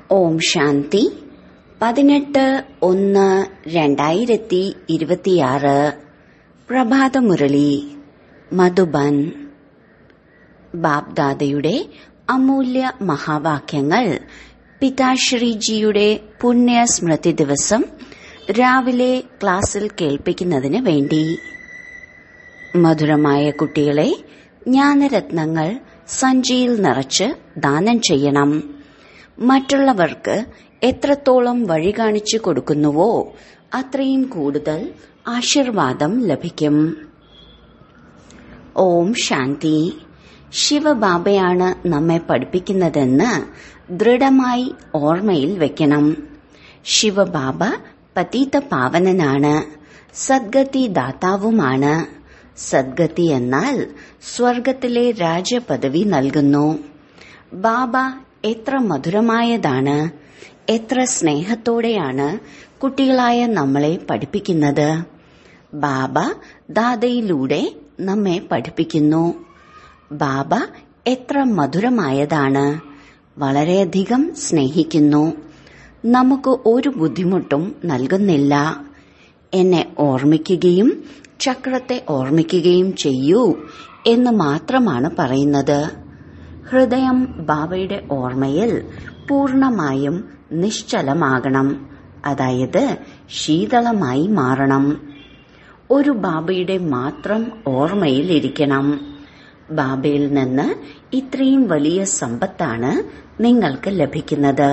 ഓം ശാന്തി പതിനെട്ട് ഒന്ന് രണ്ടായിരത്തി ഇരുപത്തിയാറ് പ്രഭാതമുരളി മധുബൻ ബാബ്ദാദയുടെ അമൂല്യ മഹാവാക്യങ്ങൾ പിതാശ്രീജിയുടെ പുണ്യ സ്മൃതി ദിവസം രാവിലെ ക്ലാസ്സിൽ കേൾപ്പിക്കുന്നതിന് വേണ്ടി മധുരമായ കുട്ടികളെ ജ്ഞാനരത്നങ്ങൾ സഞ്ചിയിൽ നിറച്ച് ദാനം ചെയ്യണം മറ്റുള്ളവർക്ക് എത്രത്തോളം വഴി കാണിച്ചു കൊടുക്കുന്നുവോ അത്രയും കൂടുതൽ ആശീർവാദം ലഭിക്കും ഓം ശാന്തി ശിവബാബയാണ് നമ്മെ പഠിപ്പിക്കുന്നതെന്ന് ദൃഢമായി ഓർമ്മയിൽ വെക്കണം ശിവബാബ പതീത പാവനനാണ് സദ്ഗതി ദാതാവുമാണ് സദ്ഗതി എന്നാൽ സ്വർഗത്തിലെ രാജപദവി നൽകുന്നു ബാബ എത്ര മധുരമായതാണ് എത്ര സ്നേഹത്തോടെയാണ് കുട്ടികളായ നമ്മളെ പഠിപ്പിക്കുന്നത് ബാബ ദാദയിലൂടെ നമ്മെ പഠിപ്പിക്കുന്നു ബാബ എത്ര മധുരമായതാണ് വളരെയധികം സ്നേഹിക്കുന്നു നമുക്ക് ഒരു ബുദ്ധിമുട്ടും നൽകുന്നില്ല എന്നെ ഓർമ്മിക്കുകയും ചക്രത്തെ ഓർമ്മിക്കുകയും ചെയ്യൂ എന്ന് മാത്രമാണ് പറയുന്നത് ഹൃദയം ബാബയുടെ ഓർമ്മയിൽ പൂർണമായും നിശ്ചലമാകണം അതായത് ശീതളമായി മാറണം ഒരു ബാബയുടെ മാത്രം ഓർമ്മയിൽ ഇരിക്കണം ബാബയിൽ നിന്ന് ഇത്രയും വലിയ സമ്പത്താണ് നിങ്ങൾക്ക് ലഭിക്കുന്നത്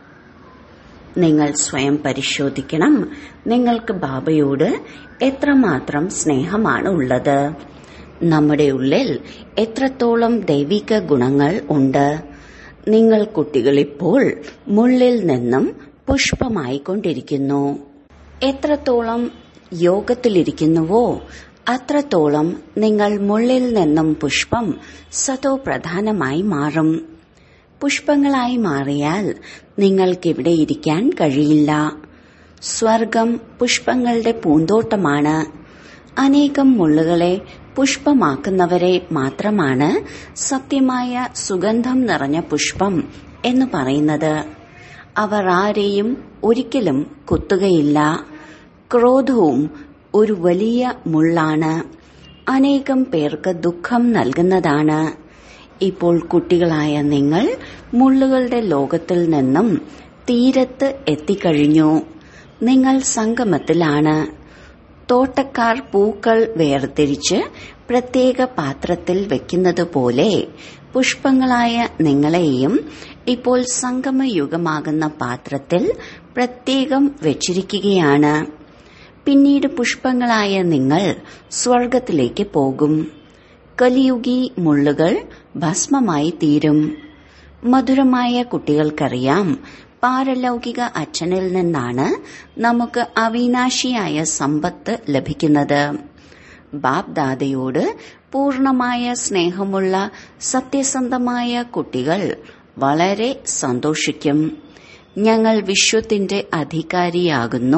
നിങ്ങൾ സ്വയം പരിശോധിക്കണം നിങ്ങൾക്ക് ബാബയോട് എത്രമാത്രം സ്നേഹമാണ് ഉള്ളത് നമ്മുടെ ഉള്ളിൽ എത്രത്തോളം ദൈവിക ഗുണങ്ങൾ ഉണ്ട് നിങ്ങൾ കുട്ടികൾ ഇപ്പോൾ മുള്ളിൽ നിന്നും പുഷ്പമായിക്കൊണ്ടിരിക്കുന്നു എത്രത്തോളം യോഗത്തിലിരിക്കുന്നുവോ അത്രത്തോളം നിങ്ങൾ മുള്ളിൽ നിന്നും പുഷ്പം സതോ പ്രധാനമായി മാറും പുഷ്പങ്ങളായി മാറിയാൽ നിങ്ങൾക്കിവിടെ ഇരിക്കാൻ കഴിയില്ല സ്വർഗം പുഷ്പങ്ങളുടെ പൂന്തോട്ടമാണ് അനേകം മുള്ളുകളെ പുഷ്പമാക്കുന്നവരെ മാത്രമാണ് സത്യമായ സുഗന്ധം നിറഞ്ഞ പുഷ്പം എന്ന് പറയുന്നത് അവർ ആരെയും ഒരിക്കലും കുത്തുകയില്ല ക്രോധവും ഒരു വലിയ മുള്ളാണ് അനേകം പേർക്ക് ദുഃഖം നൽകുന്നതാണ് ഇപ്പോൾ കുട്ടികളായ നിങ്ങൾ മുള്ളുകളുടെ ലോകത്തിൽ നിന്നും തീരത്ത് എത്തിക്കഴിഞ്ഞു നിങ്ങൾ സംഗമത്തിലാണ് തോട്ടക്കാർ പൂക്കൾ വേർതിരിച്ച് പ്രത്യേക പാത്രത്തിൽ വെക്കുന്നത് പോലെ പുഷ്പങ്ങളായ നിങ്ങളെയും ഇപ്പോൾ സംഗമയുഗമാകുന്ന പാത്രത്തിൽ പ്രത്യേകം വെച്ചിരിക്കുകയാണ് പിന്നീട് പുഷ്പങ്ങളായ നിങ്ങൾ സ്വർഗത്തിലേക്ക് പോകും കലിയുഗി മുള്ളുകൾ ഭസ്മമായി തീരും മധുരമായ കുട്ടികൾക്കറിയാം പാരലൗകിക അച്ഛനിൽ നിന്നാണ് നമുക്ക് അവിനാശിയായ സമ്പത്ത് ലഭിക്കുന്നത് ബാബ്ദാദയോട് പൂർണമായ സ്നേഹമുള്ള സത്യസന്ധമായ കുട്ടികൾ വളരെ സന്തോഷിക്കും ഞങ്ങൾ വിശ്വത്തിന്റെ അധികാരിയാകുന്നു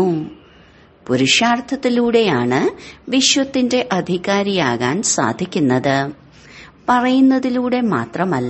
പുരുഷാർത്ഥത്തിലൂടെയാണ് വിശ്വത്തിന്റെ അധികാരിയാകാൻ സാധിക്കുന്നത് പറയുന്നതിലൂടെ മാത്രമല്ല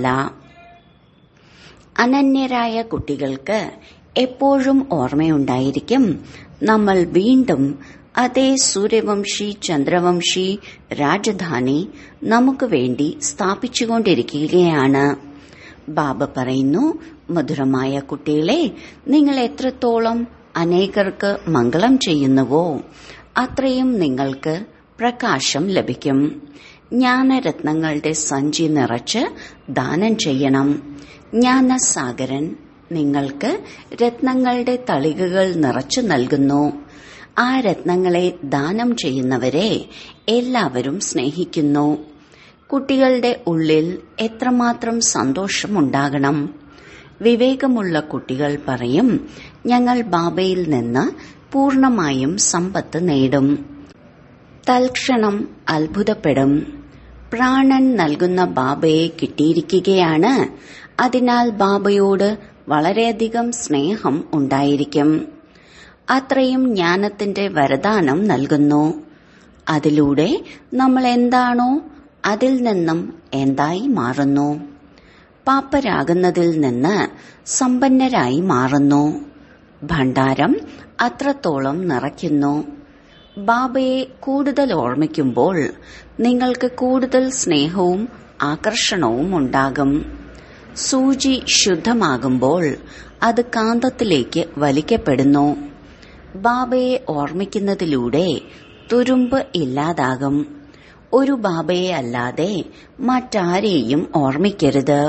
അനന്യരായ കുട്ടികൾക്ക് എപ്പോഴും ഓർമ്മയുണ്ടായിരിക്കും നമ്മൾ വീണ്ടും അതേ സൂര്യവംശി ചന്ദ്രവംശി രാജധാനി നമുക്ക് വേണ്ടി സ്ഥാപിച്ചുകൊണ്ടിരിക്കുകയാണ് ബാബ പറയുന്നു മധുരമായ കുട്ടികളെ നിങ്ങൾ എത്രത്തോളം അനേകർക്ക് മംഗളം ചെയ്യുന്നുവോ അത്രയും നിങ്ങൾക്ക് പ്രകാശം ലഭിക്കും ജ്ഞാനരത്നങ്ങളുടെ സഞ്ചി നിറച്ച് ദാനം ചെയ്യണം ജ്ഞാനസാഗരൻ നിങ്ങൾക്ക് രത്നങ്ങളുടെ തളികകൾ നിറച്ചു നൽകുന്നു ആ രത്നങ്ങളെ ദാനം ചെയ്യുന്നവരെ എല്ലാവരും സ്നേഹിക്കുന്നു കുട്ടികളുടെ ഉള്ളിൽ എത്രമാത്രം സന്തോഷമുണ്ടാകണം വിവേകമുള്ള കുട്ടികൾ പറയും ഞങ്ങൾ ബാബയിൽ നിന്ന് പൂർണമായും സമ്പത്ത് നേടും തൽക്ഷണം അത്ഭുതപ്പെടും പ്രാണൻ നൽകുന്ന ബാബയെ കിട്ടിയിരിക്കുകയാണ് അതിനാൽ ബാബയോട് വളരെയധികം സ്നേഹം ഉണ്ടായിരിക്കും അത്രയും ജ്ഞാനത്തിന്റെ വരദാനം നൽകുന്നു അതിലൂടെ നമ്മൾ എന്താണോ അതിൽ നിന്നും എന്തായി മാറുന്നു പാപ്പരാകുന്നതിൽ നിന്ന് സമ്പന്നരായി മാറുന്നു ഭണ്ഡാരം അത്രത്തോളം നിറയ്ക്കുന്നു ബാബയെ കൂടുതൽ ഓർമ്മിക്കുമ്പോൾ നിങ്ങൾക്ക് കൂടുതൽ സ്നേഹവും ആകർഷണവും ഉണ്ടാകും സൂചി ശുദ്ധമാകുമ്പോൾ അത് കാന്തത്തിലേക്ക് വലിക്കപ്പെടുന്നു ബാബയെ ഓർമ്മിക്കുന്നതിലൂടെ തുരുമ്പ് ഇല്ലാതാകും ഒരു ബാബയെ അല്ലാതെ മറ്റാരെയും ഓർമ്മിക്കരുത്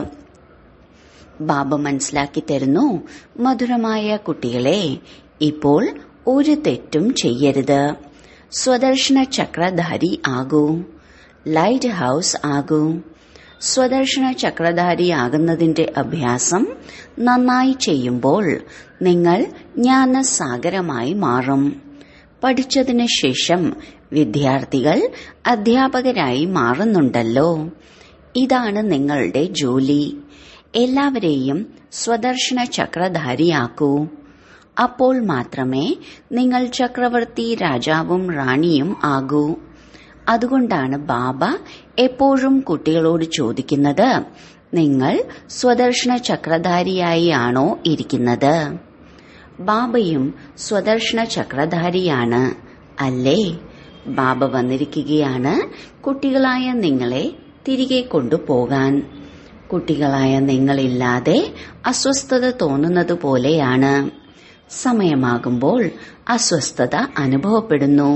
ബാബ മനസ്സിലാക്കി തരുന്നു മധുരമായ കുട്ടികളെ ഇപ്പോൾ ഒരു തെറ്റും ചെയ്യരുത് സ്വദർശന ചക്രധാരി ആകൂ ലൈറ്റ് ഹൌസ് ആകൂ സ്വദർശന ചക്രധാരി ആകുന്നതിന്റെ അഭ്യാസം നന്നായി ചെയ്യുമ്പോൾ നിങ്ങൾ ജ്ഞാനസാഗരമായി മാറും പഠിച്ചതിനു ശേഷം വിദ്യാർത്ഥികൾ അധ്യാപകരായി മാറുന്നുണ്ടല്ലോ ഇതാണ് നിങ്ങളുടെ ജോലി എല്ലാവരെയും സ്വദർശന ചക്രധാരിയാക്കൂ അപ്പോൾ മാത്രമേ നിങ്ങൾ ചക്രവർത്തി രാജാവും റാണിയും ആകൂ അതുകൊണ്ടാണ് ബാബ എപ്പോഴും കുട്ടികളോട് ചോദിക്കുന്നത് നിങ്ങൾ സ്വദർശന ചക്രധാരിയായി ആണോ ഇരിക്കുന്നത് ബാബയും സ്വദർശന ചക്രധാരിയാണ് അല്ലേ ബാബ വന്നിരിക്കുകയാണ് കുട്ടികളായ നിങ്ങളെ തിരികെ കൊണ്ടുപോകാൻ കുട്ടികളായ നിങ്ങളില്ലാതെ അസ്വസ്ഥത തോന്നുന്നത് പോലെയാണ് സമയമാകുമ്പോൾ അസ്വസ്ഥത അനുഭവപ്പെടുന്നു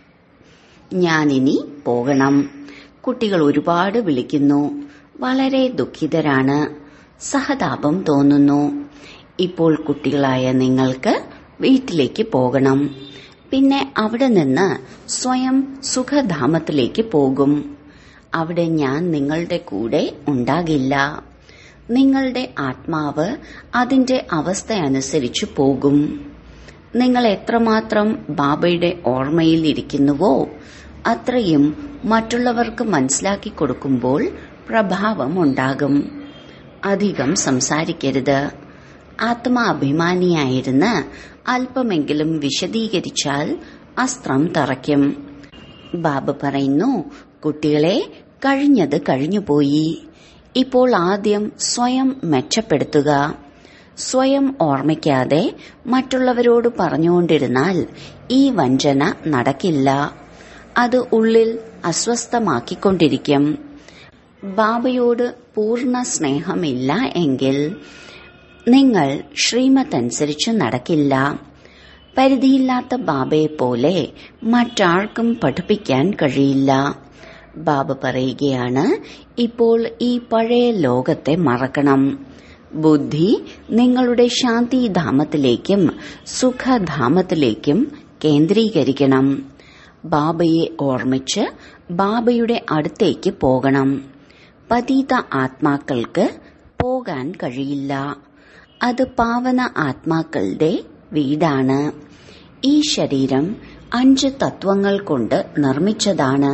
ഞാനിനി പോകണം കുട്ടികൾ ഒരുപാട് വിളിക്കുന്നു വളരെ ദുഃഖിതരാണ് സഹതാപം തോന്നുന്നു ഇപ്പോൾ കുട്ടികളായ നിങ്ങൾക്ക് വീട്ടിലേക്ക് പോകണം പിന്നെ അവിടെ നിന്ന് സ്വയം സുഖധാമത്തിലേക്ക് പോകും അവിടെ ഞാൻ നിങ്ങളുടെ കൂടെ ഉണ്ടാകില്ല നിങ്ങളുടെ ആത്മാവ് അതിന്റെ അവസ്ഥ അനുസരിച്ച് പോകും നിങ്ങൾ എത്രമാത്രം ബാബയുടെ ഓർമ്മയിൽ ഇരിക്കുന്നുവോ അത്രയും മറ്റുള്ളവർക്ക് മനസ്സിലാക്കി കൊടുക്കുമ്പോൾ പ്രഭാവം ഉണ്ടാകും അധികം സംസാരിക്കരുത് ആത്മാഭിമാനിയായിരുന്ന് അല്പമെങ്കിലും വിശദീകരിച്ചാൽ അസ്ത്രം തറയ്ക്കും ബാബ പറയുന്നു കുട്ടികളെ കഴിഞ്ഞത് കഴിഞ്ഞുപോയി ഇപ്പോൾ ആദ്യം സ്വയം മെച്ചപ്പെടുത്തുക സ്വയം ഓർമ്മിക്കാതെ മറ്റുള്ളവരോട് പറഞ്ഞുകൊണ്ടിരുന്നാൽ ഈ വഞ്ചന നടക്കില്ല അത് ഉള്ളിൽ അസ്വസ്ഥമാക്കിക്കൊണ്ടിരിക്കും ബാബയോട് പൂർണ്ണ സ്നേഹമില്ല എങ്കിൽ നിങ്ങൾ ശ്രീമതനുസരിച്ച് നടക്കില്ല പരിധിയില്ലാത്ത ബാബയെ പോലെ മറ്റാർക്കും പഠിപ്പിക്കാൻ കഴിയില്ല ബാബ പറയുകയാണ് ഇപ്പോൾ ഈ പഴയ ലോകത്തെ മറക്കണം ബുദ്ധി നിങ്ങളുടെ ശാന്തിധാമത്തിലേക്കും സുഖധാമത്തിലേക്കും കേന്ദ്രീകരിക്കണം ബാബയെ ഓർമ്മിച്ച് ബാബയുടെ അടുത്തേക്ക് പോകണം പതീത ആത്മാക്കൾക്ക് പോകാൻ കഴിയില്ല അത് പാവന ആത്മാക്കളുടെ വീടാണ് ഈ ശരീരം അഞ്ച് തത്വങ്ങൾ കൊണ്ട് നിർമ്മിച്ചതാണ്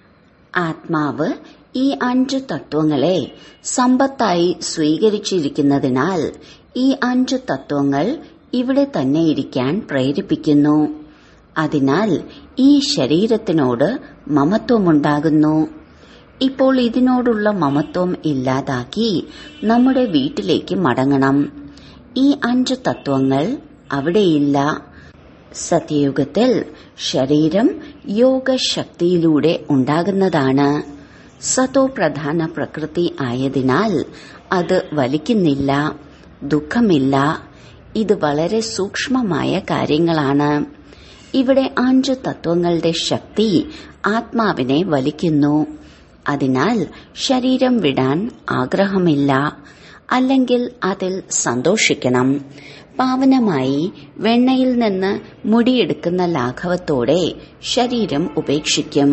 ആത്മാവ് ഈ അഞ്ച് തത്വങ്ങളെ സമ്പത്തായി സ്വീകരിച്ചിരിക്കുന്നതിനാൽ ഈ അഞ്ച് തത്വങ്ങൾ ഇവിടെ തന്നെ ഇരിക്കാൻ പ്രേരിപ്പിക്കുന്നു അതിനാൽ ഈ ശരീരത്തിനോട് മമത്വമുണ്ടാകുന്നു ഇപ്പോൾ ഇതിനോടുള്ള മമത്വം ഇല്ലാതാക്കി നമ്മുടെ വീട്ടിലേക്ക് മടങ്ങണം ഈ അഞ്ച് തത്വങ്ങൾ അവിടെയില്ല സത്യയുഗത്തിൽ ശരീരം യോഗശക്തിയിലൂടെ ഉണ്ടാകുന്നതാണ് സതോ പ്രധാന പ്രകൃതി ആയതിനാൽ അത് വലിക്കുന്നില്ല ദുഃഖമില്ല ഇത് വളരെ സൂക്ഷ്മമായ കാര്യങ്ങളാണ് ഇവിടെ അഞ്ച് തത്വങ്ങളുടെ ശക്തി ആത്മാവിനെ വലിക്കുന്നു അതിനാൽ ശരീരം വിടാൻ ആഗ്രഹമില്ല അല്ലെങ്കിൽ അതിൽ സന്തോഷിക്കണം പാവനമായി വെണ്ണയിൽ നിന്ന് മുടിയെടുക്കുന്ന ലാഘവത്തോടെ ശരീരം ഉപേക്ഷിക്കും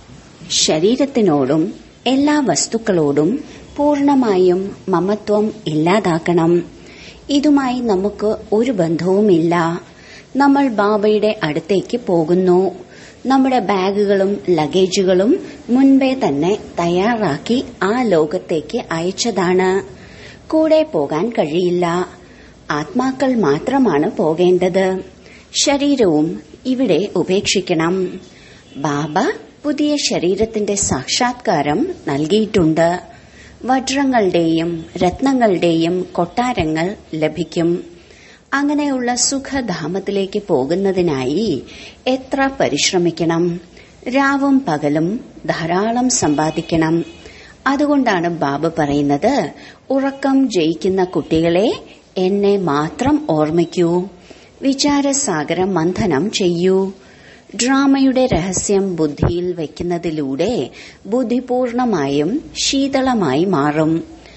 ശരീരത്തിനോടും എല്ലാ വസ്തുക്കളോടും പൂർണമായും മമത്വം ഇല്ലാതാക്കണം ഇതുമായി നമുക്ക് ഒരു ബന്ധവുമില്ല നമ്മൾ ബാബയുടെ അടുത്തേക്ക് പോകുന്നു നമ്മുടെ ബാഗുകളും ലഗേജുകളും മുൻപേ തന്നെ തയ്യാറാക്കി ആ ലോകത്തേക്ക് അയച്ചതാണ് കൂടെ പോകാൻ കഴിയില്ല ആത്മാക്കൾ മാത്രമാണ് പോകേണ്ടത് ശരീരവും ഇവിടെ ഉപേക്ഷിക്കണം ബാബ പുതിയ ശരീരത്തിന്റെ സാക്ഷാത്കാരം നൽകിയിട്ടുണ്ട് വജ്രങ്ങളുടെയും രത്നങ്ങളുടെയും കൊട്ടാരങ്ങൾ ലഭിക്കും അങ്ങനെയുള്ള സുഖധാമത്തിലേക്ക് പോകുന്നതിനായി എത്ര പരിശ്രമിക്കണം രാവും പകലും ധാരാളം സമ്പാദിക്കണം അതുകൊണ്ടാണ് ബാബ പറയുന്നത് ഉറക്കം ജയിക്കുന്ന കുട്ടികളെ എന്നെ മാത്രം ഓർമ്മിക്കൂ വിചാരസാഗര മന്ഥനം ചെയ്യൂ ഡ്രാമയുടെ രഹസ്യം ബുദ്ധിയിൽ വയ്ക്കുന്നതിലൂടെ ബുദ്ധിപൂർണമായും ശീതളമായി മാറും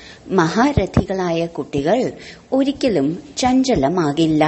മഹാരഥികളായ കുട്ടികൾ ഒരിക്കലും ചഞ്ചലമാകില്ല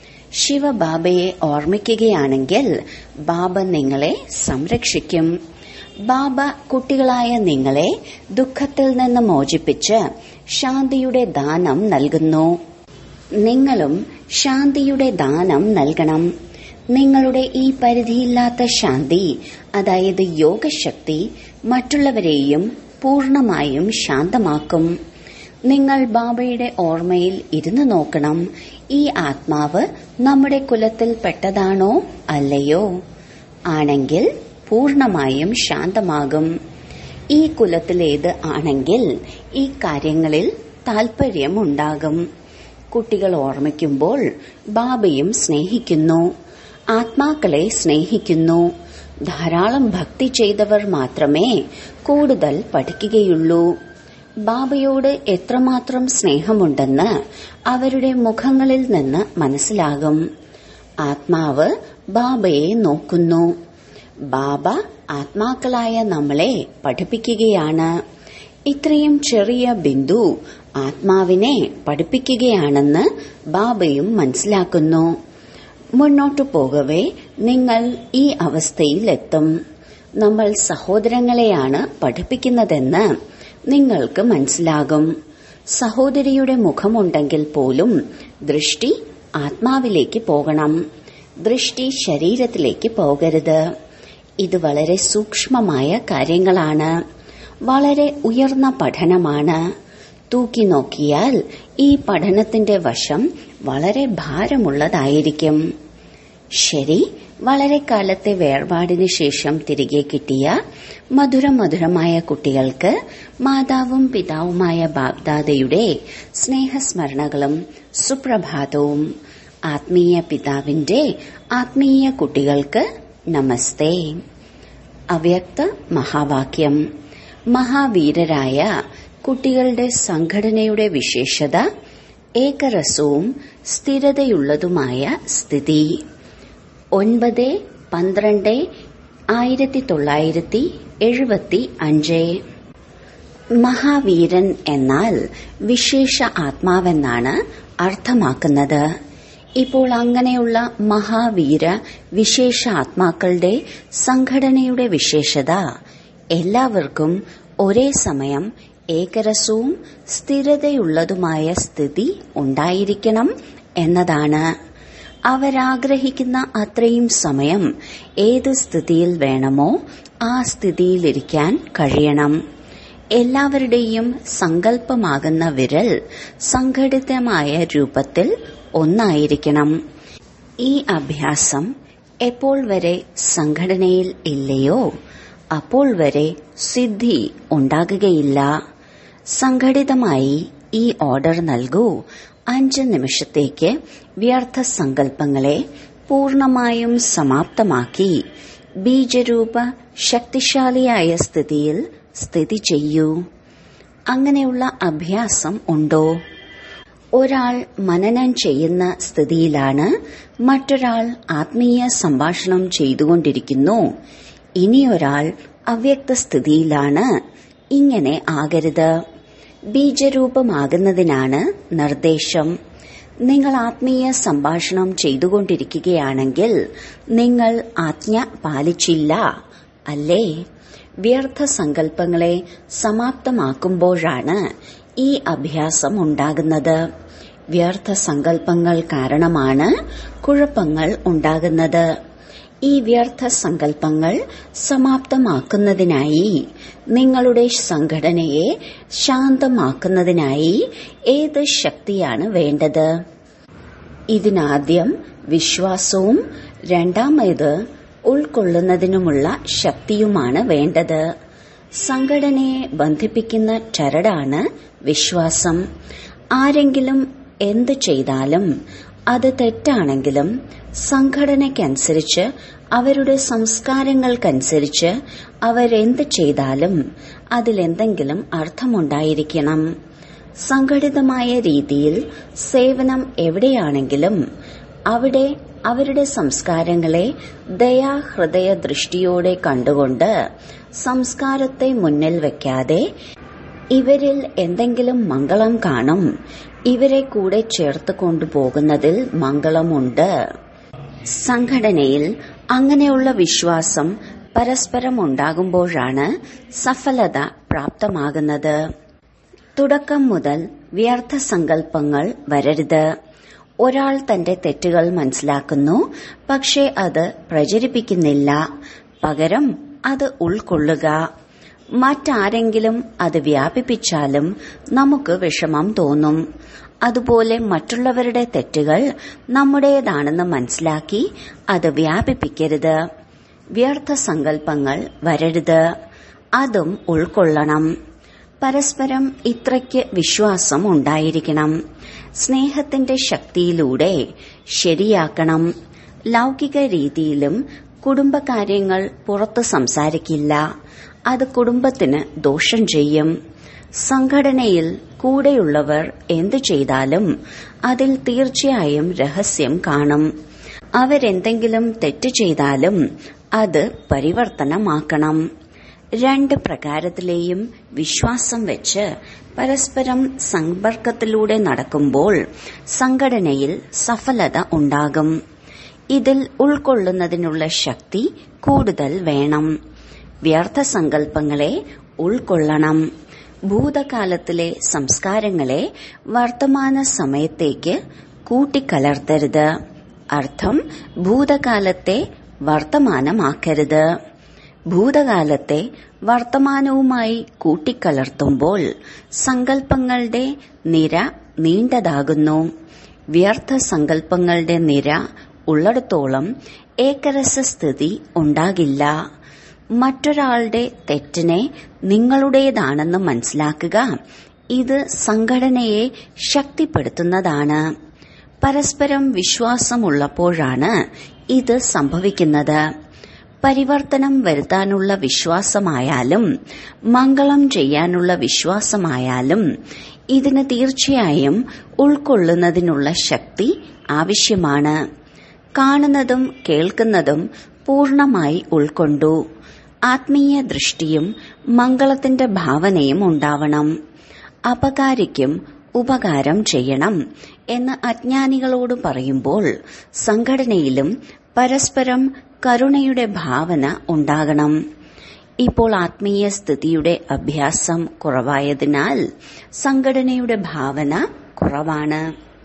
ശിവബാബയെ ഓർമ്മിക്കുകയാണെങ്കിൽ ബാബ നിങ്ങളെ സംരക്ഷിക്കും ബാബ കുട്ടികളായ നിങ്ങളെ ദുഃഖത്തിൽ നിന്ന് മോചിപ്പിച്ച് ശാന്തിയുടെ ദാനം നൽകുന്നു നിങ്ങളും ശാന്തിയുടെ ദാനം നൽകണം നിങ്ങളുടെ ഈ പരിധിയില്ലാത്ത ശാന്തി അതായത് യോഗശക്തി മറ്റുള്ളവരെയും പൂർണമായും ശാന്തമാക്കും നിങ്ങൾ ബാബയുടെ ഓർമ്മയിൽ ഇരുന്നു നോക്കണം ഈ ആത്മാവ് നമ്മുടെ കുലത്തിൽ പെട്ടതാണോ അല്ലയോ ആണെങ്കിൽ പൂർണമായും ശാന്തമാകും ഈ കുലത്തിലേത് ആണെങ്കിൽ ഈ കാര്യങ്ങളിൽ താൽപര്യമുണ്ടാകും കുട്ടികൾ ഓർമ്മിക്കുമ്പോൾ ബാബയും സ്നേഹിക്കുന്നു ആത്മാക്കളെ സ്നേഹിക്കുന്നു ധാരാളം ഭക്തി ചെയ്തവർ മാത്രമേ കൂടുതൽ പഠിക്കുകയുള്ളൂ ബാബയോട് എത്രമാത്രം സ്നേഹമുണ്ടെന്ന് അവരുടെ മുഖങ്ങളിൽ നിന്ന് മനസ്സിലാകും ആത്മാവ് ബാബയെ നോക്കുന്നു ബാബ ആത്മാക്കളായ നമ്മളെ പഠിപ്പിക്കുകയാണ് ഇത്രയും ചെറിയ ബിന്ദു ആത്മാവിനെ പഠിപ്പിക്കുകയാണെന്ന് ബാബയും മനസ്സിലാക്കുന്നു മുന്നോട്ടു പോകവേ നിങ്ങൾ ഈ അവസ്ഥയിലെത്തും നമ്മൾ സഹോദരങ്ങളെയാണ് പഠിപ്പിക്കുന്നതെന്ന് നിങ്ങൾക്ക് മനസ്സിലാകും സഹോദരിയുടെ മുഖമുണ്ടെങ്കിൽ പോലും ദൃഷ്ടി ആത്മാവിലേക്ക് പോകണം ദൃഷ്ടി ശരീരത്തിലേക്ക് പോകരുത് ഇത് വളരെ സൂക്ഷ്മമായ കാര്യങ്ങളാണ് വളരെ ഉയർന്ന പഠനമാണ് തൂക്കി നോക്കിയാൽ ഈ പഠനത്തിന്റെ വശം വളരെ ഭാരമുള്ളതായിരിക്കും ശരി വളരെ കാലത്തെ വേർപാടിന് ശേഷം തിരികെ കിട്ടിയ മധുരമധുരമായ കുട്ടികൾക്ക് മാതാവും പിതാവുമായ ബാബ്ദാദയുടെ സ്നേഹസ്മരണകളും സുപ്രഭാതവും ആത്മീയ പിതാവിന്റെ ആത്മീയ കുട്ടികൾക്ക് നമസ്തേ അവ്യക്ത മഹാവാക്യം മഹാവീരരായ കുട്ടികളുടെ സംഘടനയുടെ വിശേഷത ഏകരസവും സ്ഥിരതയുള്ളതുമായ സ്ഥിതി ഒൻപത് പന്ത്രണ്ട് ആയിരത്തി തൊള്ളായിരത്തി എഴുപത്തി അഞ്ച് മഹാവീരൻ എന്നാൽ വിശേഷ ആത്മാവെന്നാണ് അർത്ഥമാക്കുന്നത് ഇപ്പോൾ അങ്ങനെയുള്ള മഹാവീര വിശേഷ ആത്മാക്കളുടെ സംഘടനയുടെ വിശേഷത എല്ലാവർക്കും ഒരേ സമയം ഏകരസവും സ്ഥിരതയുള്ളതുമായ സ്ഥിതി ഉണ്ടായിരിക്കണം എന്നതാണ് അവരാഗ്രഹിക്കുന്ന അത്രയും സമയം ഏത് സ്ഥിതിയിൽ വേണമോ ആ സ്ഥിതിയിലിരിക്കാൻ കഴിയണം എല്ലാവരുടെയും സങ്കല്പമാകുന്ന വിരൽ സംഘടിതമായ രൂപത്തിൽ ഒന്നായിരിക്കണം ഈ അഭ്യാസം എപ്പോൾ വരെ സംഘടനയിൽ ഇല്ലയോ അപ്പോൾ വരെ സിദ്ധി ഉണ്ടാകുകയില്ല സംഘടിതമായി ഈ ഓർഡർ നൽകൂ അഞ്ച് നിമിഷത്തേക്ക് വ്യർത്ഥ സങ്കല്പങ്ങളെ പൂർണമായും സമാപ്തമാക്കി ബീജരൂപ ശക്തിശാലിയായ സ്ഥിതിയിൽ സ്ഥിതി ചെയ്യൂ അങ്ങനെയുള്ള അഭ്യാസം ഉണ്ടോ ഒരാൾ മനനം ചെയ്യുന്ന സ്ഥിതിയിലാണ് മറ്റൊരാൾ ആത്മീയ സംഭാഷണം ചെയ്തുകൊണ്ടിരിക്കുന്നു ഇനിയൊരാൾ അവ്യക്ത സ്ഥിതിയിലാണ് ഇങ്ങനെ ആകരുത് ബീജരൂപമാകുന്നതിനാണ് നിർദ്ദേശം നിങ്ങൾ ആത്മീയ സംഭാഷണം ചെയ്തുകൊണ്ടിരിക്കുകയാണെങ്കിൽ നിങ്ങൾ ആജ്ഞ പാലിച്ചില്ല അല്ലേ വ്യർത്ഥ സങ്കല്പങ്ങളെ സമാപ്തമാക്കുമ്പോഴാണ് ഈ അഭ്യാസം ഉണ്ടാകുന്നത് വ്യർത്ഥ സങ്കല്പങ്ങൾ കാരണമാണ് കുഴപ്പങ്ങൾ ഉണ്ടാകുന്നത് ഈ വ്യർത്ഥ സങ്കല്പങ്ങൾ സമാപ്തമാക്കുന്നതിനായി നിങ്ങളുടെ സംഘടനയെ ശാന്തമാക്കുന്നതിനായി ഏത് ശക്തിയാണ് വേണ്ടത് ഇതിനാദ്യം വിശ്വാസവും രണ്ടാമത് ഉൾക്കൊള്ളുന്നതിനുമുള്ള ശക്തിയുമാണ് വേണ്ടത് സംഘടനയെ ബന്ധിപ്പിക്കുന്ന ചരടാണ് വിശ്വാസം ആരെങ്കിലും എന്ത് ചെയ്താലും അത് തെറ്റാണെങ്കിലും സംഘടനയ്ക്കനുസരിച്ച് അവരുടെ സംസ്കാരങ്ങൾക്കനുസരിച്ച് അവരെന്ത് ചെയ്താലും അതിലെന്തെങ്കിലും അർത്ഥമുണ്ടായിരിക്കണം സംഘടിതമായ രീതിയിൽ സേവനം എവിടെയാണെങ്കിലും അവിടെ അവരുടെ സംസ്കാരങ്ങളെ ദയാഹൃദയ ദൃഷ്ടിയോടെ കണ്ടുകൊണ്ട് സംസ്കാരത്തെ മുന്നിൽ വെക്കാതെ ഇവരിൽ എന്തെങ്കിലും മംഗളം കാണും ഇവരെ കൂടെ ചേർത്ത് കൊണ്ടുപോകുന്നതിൽ മംഗളമുണ്ട് സംഘടനയിൽ അങ്ങനെയുള്ള വിശ്വാസം പരസ്പരം ഉണ്ടാകുമ്പോഴാണ് സഫലത പ്രാപ്തമാകുന്നത് തുടക്കം മുതൽ വ്യർത്ഥ സങ്കല്പങ്ങൾ വരരുത് ഒരാൾ തന്റെ തെറ്റുകൾ മനസ്സിലാക്കുന്നു പക്ഷേ അത് പ്രചരിപ്പിക്കുന്നില്ല പകരം അത് ഉൾക്കൊള്ളുക മറ്റാരെങ്കിലും അത് വ്യാപിപ്പിച്ചാലും നമുക്ക് വിഷമം തോന്നും അതുപോലെ മറ്റുള്ളവരുടെ തെറ്റുകൾ നമ്മുടേതാണെന്ന് മനസ്സിലാക്കി അത് വ്യാപിപ്പിക്കരുത് വ്യർത്ഥ സങ്കല്പങ്ങൾ വരരുത് അതും ഉൾക്കൊള്ളണം പരസ്പരം ഇത്രയ്ക്ക് വിശ്വാസം ഉണ്ടായിരിക്കണം സ്നേഹത്തിന്റെ ശക്തിയിലൂടെ ശരിയാക്കണം ലൗകിക രീതിയിലും കുടുംബകാര്യങ്ങൾ പുറത്ത് സംസാരിക്കില്ല അത് കുടുംബത്തിന് ദോഷം ചെയ്യും സംഘടനയിൽ കൂടെയുള്ളവർ എന്തു ചെയ്താലും അതിൽ തീർച്ചയായും രഹസ്യം കാണും അവരെന്തെങ്കിലും തെറ്റ് ചെയ്താലും അത് പരിവർത്തനമാക്കണം രണ്ട് പ്രകാരത്തിലെയും വിശ്വാസം വെച്ച് പരസ്പരം സമ്പർക്കത്തിലൂടെ നടക്കുമ്പോൾ സംഘടനയിൽ സഫലത ഉണ്ടാകും ഇതിൽ ഉൾക്കൊള്ളുന്നതിനുള്ള ശക്തി കൂടുതൽ വേണം വ്യർത്ഥ സങ്കല്പങ്ങളെ ഉൾക്കൊള്ളണം ഭൂതകാലത്തിലെ സംസ്കാരങ്ങളെ വർത്തമാന സമയത്തേക്ക് കൂട്ടിക്കലർത്തരുത് അർത്ഥം ഭൂതകാലത്തെ വർത്തമാനമാക്കരുത് ഭൂതകാലത്തെ വർത്തമാനവുമായി കൂട്ടിക്കലർത്തുമ്പോൾ സങ്കല്പങ്ങളുടെ നിര നീണ്ടതാകുന്നു വ്യർത്ഥ സങ്കല്പങ്ങളുടെ നിര ഉള്ളിടത്തോളം ഏകരസസ്ഥിതി ഉണ്ടാകില്ല മറ്റൊരാളുടെ തെറ്റിനെ നിങ്ങളുടേതാണെന്ന് മനസ്സിലാക്കുക ഇത് സംഘടനയെ ശക്തിപ്പെടുത്തുന്നതാണ് പരസ്പരം വിശ്വാസമുള്ളപ്പോഴാണ് ഇത് സംഭവിക്കുന്നത് പരിവർത്തനം വരുത്താനുള്ള വിശ്വാസമായാലും മംഗളം ചെയ്യാനുള്ള വിശ്വാസമായാലും ഇതിന് തീർച്ചയായും ഉൾക്കൊള്ളുന്നതിനുള്ള ശക്തി ആവശ്യമാണ് കാണുന്നതും കേൾക്കുന്നതും പൂർണമായി ഉൾക്കൊണ്ടു ആത്മീയ ദൃഷ്ടിയും മംഗളത്തിന്റെ ഭാവനയും ഉണ്ടാവണം അപകാരിക്കും ഉപകാരം ചെയ്യണം എന്ന് അജ്ഞാനികളോട് പറയുമ്പോൾ സംഘടനയിലും പരസ്പരം കരുണയുടെ ഭാവന ഉണ്ടാകണം ഇപ്പോൾ ആത്മീയ സ്ഥിതിയുടെ അഭ്യാസം കുറവായതിനാൽ സംഘടനയുടെ ഭാവന കുറവാണ്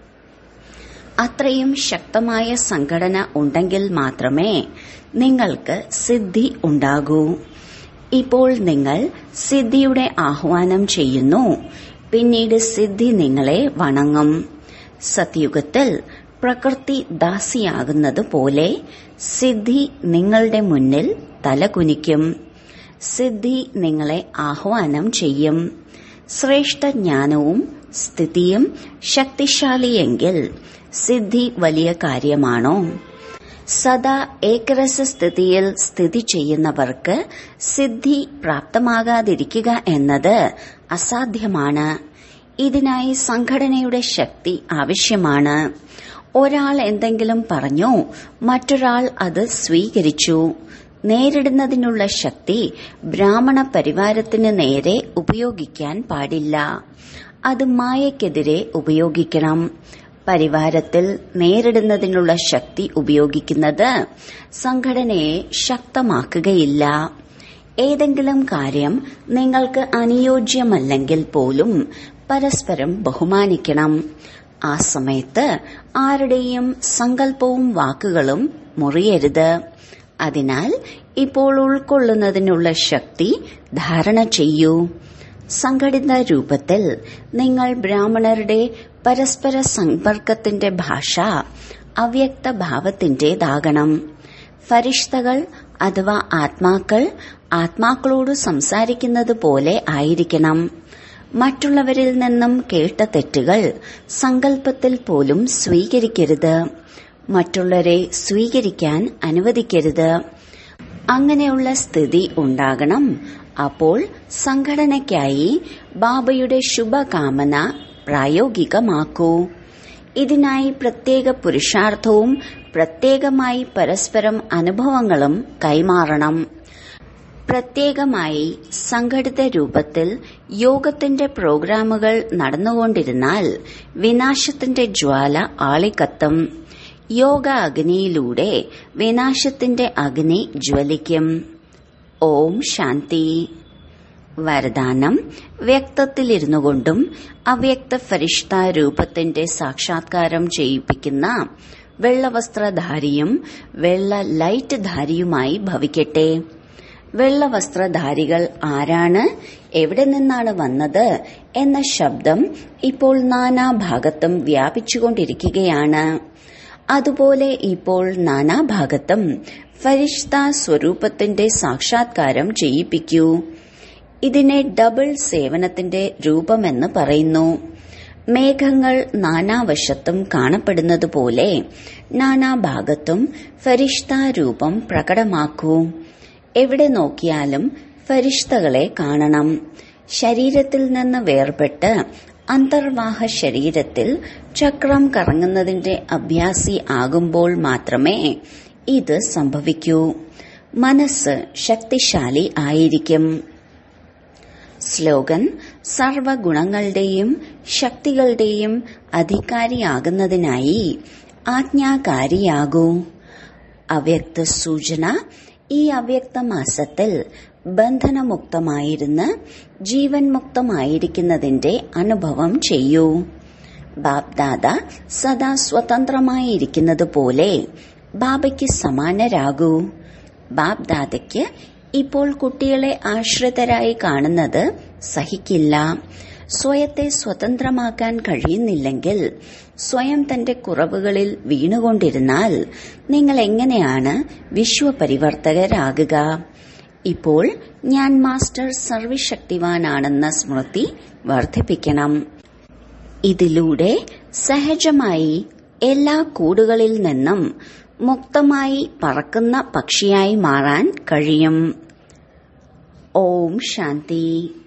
അത്രയും ശക്തമായ സംഘടന ഉണ്ടെങ്കിൽ മാത്രമേ നിങ്ങൾക്ക് സിദ്ധി ഉണ്ടാകൂ ഇപ്പോൾ നിങ്ങൾ സിദ്ധിയുടെ ആഹ്വാനം ചെയ്യുന്നു പിന്നീട് സിദ്ധി നിങ്ങളെ വണങ്ങും സത്യുഗത്തിൽ പ്രകൃതി ദാസിയാകുന്നത് പോലെ സിദ്ധി നിങ്ങളുടെ മുന്നിൽ തലകുനിക്കും സിദ്ധി നിങ്ങളെ ആഹ്വാനം ചെയ്യും ശ്രേഷ്ഠ ജ്ഞാനവും സ്ഥിതിയും ശക്തിശാലിയെങ്കിൽ സിദ്ധി വലിയ കാര്യമാണോ സദാ ഏകരസ സ്ഥിതിയിൽ സ്ഥിതി ചെയ്യുന്നവർക്ക് സിദ്ധി പ്രാപ്തമാകാതിരിക്കുക എന്നത് അസാധ്യമാണ് ഇതിനായി സംഘടനയുടെ ശക്തി ആവശ്യമാണ് ഒരാൾ എന്തെങ്കിലും പറഞ്ഞു മറ്റൊരാൾ അത് സ്വീകരിച്ചു നേരിടുന്നതിനുള്ള ശക്തി ബ്രാഹ്മണ പരിവാരത്തിന് നേരെ ഉപയോഗിക്കാൻ പാടില്ല അത് മായക്കെതിരെ ഉപയോഗിക്കണം പരിവാരത്തിൽ നേരിടുന്നതിനുള്ള ശക്തി ഉപയോഗിക്കുന്നത് സംഘടനയെ ശക്തമാക്കുകയില്ല ഏതെങ്കിലും കാര്യം നിങ്ങൾക്ക് അനുയോജ്യമല്ലെങ്കിൽ പോലും പരസ്പരം ബഹുമാനിക്കണം ആ സമയത്ത് ആരുടെയും സങ്കല്പവും വാക്കുകളും മുറിയരുത് അതിനാൽ ഇപ്പോൾ ഉൾക്കൊള്ളുന്നതിനുള്ള ശക്തി ധാരണ ചെയ്യൂ സംഘടിത രൂപത്തിൽ നിങ്ങൾ ബ്രാഹ്മണരുടെ പരസ്പര സമ്പർക്കത്തിന്റെ ഭാഷ അവ്യക്ത ഭാവത്തിന്റേതാകണം ഫരിഷ്തകൾ അഥവാ ആത്മാക്കൾ ആത്മാക്കളോട് സംസാരിക്കുന്നത് പോലെ ആയിരിക്കണം മറ്റുള്ളവരിൽ നിന്നും കേട്ട തെറ്റുകൾ സങ്കല്പത്തിൽ പോലും സ്വീകരിക്കരുത് മറ്റുള്ളവരെ സ്വീകരിക്കാൻ അനുവദിക്കരുത് അങ്ങനെയുള്ള സ്ഥിതി ഉണ്ടാകണം അപ്പോൾ സംഘടനയ്ക്കായി ബാബയുടെ ശുഭകാമന പ്രായോഗികമാക്കൂ ഇതിനായി പ്രത്യേക പുരുഷാർത്ഥവും പ്രത്യേകമായി പരസ്പരം അനുഭവങ്ങളും കൈമാറണം പ്രത്യേകമായി സംഘടിത രൂപത്തിൽ യോഗത്തിന്റെ പ്രോഗ്രാമുകൾ നടന്നുകൊണ്ടിരുന്നാൽ വിനാശത്തിന്റെ ജ്വാല ആളിക്കത്തും യോഗ അഗ്നിയിലൂടെ വിനാശത്തിന്റെ അഗ്നി ജ്വലിക്കും ഓം ശാന്തി വരദാനം വ്യക്തത്തിലിരുന്നു കൊണ്ടും അവ്യക്ത ഫരിഷ്ത രൂപത്തിന്റെ സാക്ഷാത്കാരം ചെയ്യിപ്പിക്കുന്ന വെള്ളവസ്ത്രധാരിയും വെള്ള ലൈറ്റ് ധാരിയുമായി ഭവിക്കട്ടെ വെള്ളവസ്ത്രധാരികൾ ആരാണ് എവിടെ നിന്നാണ് വന്നത് എന്ന ശബ്ദം ഇപ്പോൾ നാനാഭാഗത്തും വ്യാപിച്ചുകൊണ്ടിരിക്കുകയാണ് അതുപോലെ ഇപ്പോൾ നാനാഭാഗത്തും ഫരിഷ്ത സ്വരൂപത്തിന്റെ സാക്ഷാത്കാരം ചെയ്യിപ്പിക്കൂ ഇതിനെ ഡബിൾ സേവനത്തിന്റെ രൂപമെന്ന് പറയുന്നു മേഘങ്ങൾ നാനാവശത്തും കാണപ്പെടുന്നതുപോലെ നാനാഭാഗത്തും ഫരിഷ്ത രൂപം പ്രകടമാക്കൂ എവിടെ നോക്കിയാലും ഫരിഷ്തകളെ കാണണം ശരീരത്തിൽ നിന്ന് വേർപെട്ട് അന്തർവാഹ ശരീരത്തിൽ ചക്രം കറങ്ങുന്നതിന്റെ അഭ്യാസി ആകുമ്പോൾ മാത്രമേ ഇത് സംഭവിക്കൂ മനസ്സ് ശക്തിശാലി ആയിരിക്കും സ്ലോഗൻ സർവഗുണങ്ങളുടെയും ശക്തികളുടെയും അധികാരിയാകുന്നതിനായി ആജ്ഞാകാരിയാകൂ അവ്യക്ത സൂചന ഈ അവ്യക്ത മാസത്തിൽ ബന്ധനമുക്തമായിരുന്ന് ജീവൻ മുക്തമായിരിക്കുന്നതിന്റെ അനുഭവം ചെയ്യൂ ബാബ്ദാദ സദാ സ്വതന്ത്രമായിരിക്കുന്നത് പോലെ ബാബയ്ക്ക് സമാനരാകൂ ബാബ്ദാദയ്ക്ക് ഇപ്പോൾ കുട്ടികളെ ആശ്രിതരായി കാണുന്നത് സഹിക്കില്ല സ്വയത്തെ സ്വതന്ത്രമാക്കാൻ കഴിയുന്നില്ലെങ്കിൽ സ്വയം തന്റെ കുറവുകളിൽ വീണുകൊണ്ടിരുന്നാൽ നിങ്ങൾ എങ്ങനെയാണ് വിശ്വപരിവർത്തകരാകുക ഇപ്പോൾ ഞാൻ മാസ്റ്റർ സർവശക്തിവാനാണെന്ന സ്മൃതി വർദ്ധിപ്പിക്കണം ഇതിലൂടെ സഹജമായി എല്ലാ കൂടുകളിൽ നിന്നും മുക്തമായി പറക്കുന്ന പക്ഷിയായി മാറാൻ കഴിയും ഓം ശാന്തി